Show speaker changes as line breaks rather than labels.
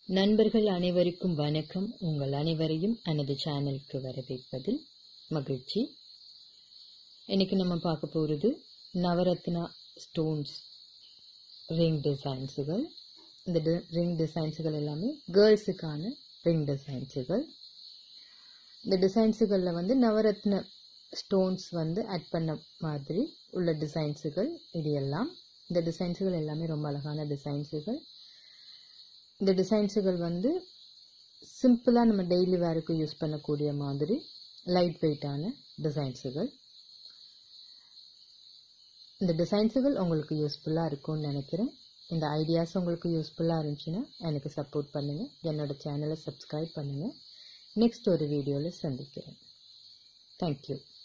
நண்பர்கள் அனைவருக்கும் வணக்கம் உங்கள் அனைவரையும் எனது சேனலுக்கு வரவேற்பதில் மகிழ்ச்சி இன்னைக்கு நம்ம பார்க்க போகிறது நவரத்னா ஸ்டோன்ஸ் ரிங் டிசைன்ஸுகள் இந்த ரிங் டிசைன்ஸுகள் எல்லாமே கேர்ள்ஸுக்கான ரிங் டிசைன்ஸுகள் இந்த டிசைன்ஸுகளில் வந்து நவரத்ன ஸ்டோன்ஸ் வந்து ஆட் பண்ண மாதிரி உள்ள டிசைன்ஸுகள் இது எல்லாம் இந்த டிசைன்ஸுகள் எல்லாமே ரொம்ப அழகான டிசைன்ஸுகள் இந்த டிசைன்ஸுகள் வந்து சிம்பிளாக நம்ம டெய்லி வேருக்கு யூஸ் பண்ணக்கூடிய மாதிரி லைட் வெயிட்டான டிசைன்ஸுகள் இந்த டிசைன்ஸுகள் உங்களுக்கு யூஸ்ஃபுல்லாக இருக்கும்னு நினைக்கிறேன் இந்த ஐடியாஸ் உங்களுக்கு யூஸ்ஃபுல்லாக இருந்துச்சுன்னா எனக்கு சப்போர்ட் பண்ணுங்கள் என்னோட சேனலை சப்ஸ்கிரைப் பண்ணுங்கள் நெக்ஸ்ட் ஒரு வீடியோவில் சந்திக்கிறேன் தேங்க்யூ